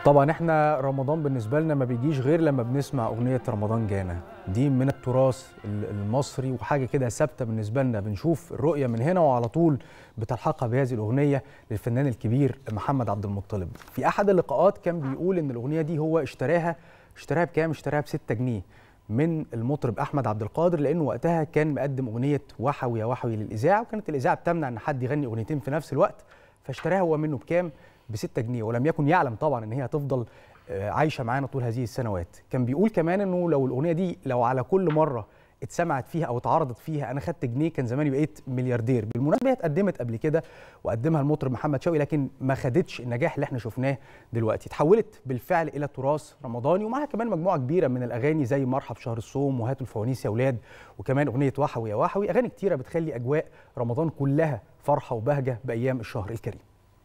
طبعا احنا رمضان بالنسبه لنا ما بيجيش غير لما بنسمع اغنيه رمضان جانا دي من التراث ال- المصري وحاجه كده ثابته بالنسبه لنا بنشوف الرؤيه من هنا وعلى طول بتلحقها بهذه الاغنيه للفنان الكبير محمد عبد المطلب في احد اللقاءات كان بيقول ان الاغنيه دي هو اشتراها اشتراها بكام اشتراها ب 6 جنيه من المطرب احمد عبد القادر لانه وقتها كان مقدم اغنيه وحوي يا وحوي للاذاعه وكانت الاذاعه بتمنع ان حد يغني اغنيتين في نفس الوقت فاشتراها هو منه بكام ب 6 جنيه ولم يكن يعلم طبعا ان هي هتفضل آه، عايشه معانا طول هذه السنوات كان بيقول كمان انه لو الاغنيه دي لو على كل مره اتسمعت فيها او اتعرضت فيها انا خدت جنيه كان زماني بقيت ملياردير بالمناسبه هي اتقدمت قبل كده وقدمها المطرب محمد شوقي لكن ما خدتش النجاح اللي احنا شفناه دلوقتي اتحولت بالفعل الى تراث رمضاني ومعها كمان مجموعه كبيره من الاغاني زي مرحب شهر الصوم وهاتوا الفوانيس يا اولاد وكمان اغنيه وحوي يا وحوي اغاني كتيره بتخلي اجواء رمضان كلها فرحه وبهجه بايام الشهر الكريم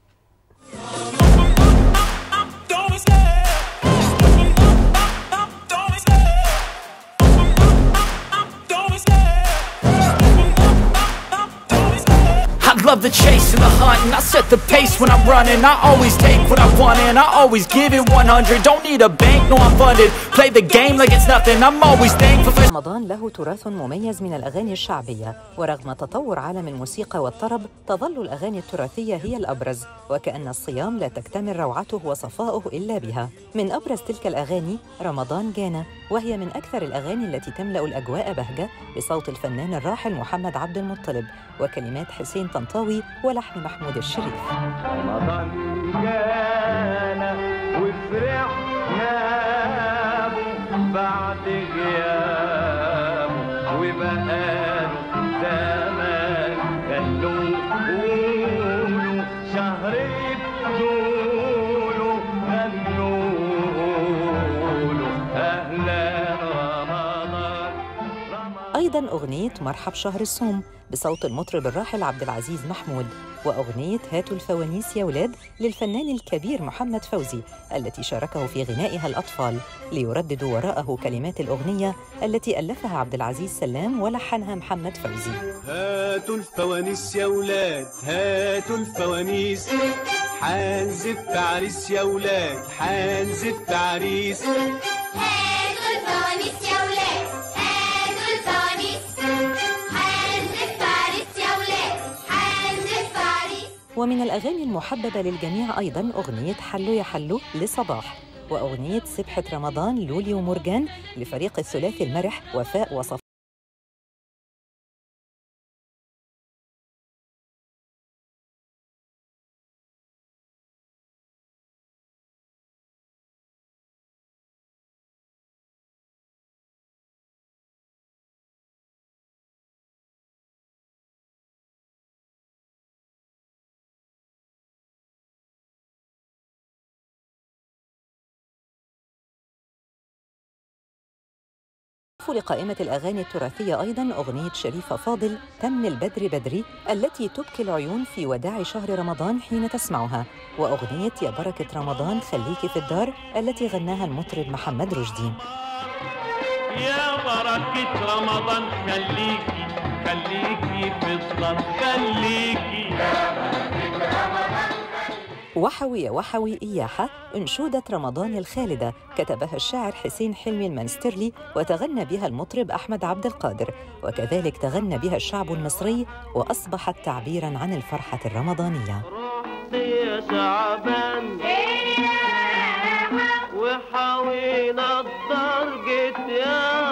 Don't stay. Don't stay. Don't stay. Don't stay. I love the chase and the hunt and I set the pace when I'm running I always take what I want and I always give it 100 Don't need a bank, no I'm funded Play the game like it's nothing I'm always thankful for رمضان له تراث مميز من الأغاني الشعبية ورغم تطور عالم الموسيقى والطرب تظل الأغاني التراثية هي الأبرز وكأن الصيام لا تكتمل روعته وصفاؤه إلا بها من أبرز تلك الأغاني رمضان جانا وهي من أكثر الأغاني التي تملأ الأجواء بهجة بصوت الفنان الراحل محمد عبد المطلب وكلمات حسين طنطاوي ولحن محمود الشريف رمضان جانا وفرحنا به بعد غيابه وبقاله زمان خلوه قولوا شهر بطوله غنوا له أهلا رمضان رمضان أيضا أغنية مرحب شهر الصوم بصوت المطرب الراحل عبد العزيز محمود وأغنية هاتوا الفوانيس يا ولاد للفنان الكبير محمد فوزي التي شاركه في غنائها الأطفال ليرددوا وراءه كلمات الأغنية التي ألفها عبد العزيز سلام ولحنها محمد فوزي هاتوا الفوانيس يا ولاد هاتوا الفوانيس حنزف عريس يا ولاد حنزف عريس هاتوا الفوانيس يا ولاد هاتوا الفوانيس حنزف عريس يا ولاد حنزف عريس ومن الأغاني المحببة للجميع أيضا أغنية حلو يا حلو لصباح وأغنية سبحة رمضان لولي ومرجان لفريق الثلاثي المرح وفاء وصف لقائمة الأغاني التراثية أيضا أغنية شريفة فاضل تم البدر بدري التي تبكي العيون في وداع شهر رمضان حين تسمعها وأغنية يا بركة رمضان خليكي في الدار التي غناها المطرب محمد رشدي يا بركة رمضان خليكي خليكي في الصلاة خليكي وحوي يا وحوي إياحة أنشودة رمضان الخالدة كتبها الشاعر حسين حلمي المنسترلي وتغنى بها المطرب أحمد عبد القادر وكذلك تغنى بها الشعب المصري وأصبحت تعبيراً عن الفرحة الرمضانية رحت يا شعبان وحاوينا الدرجة يا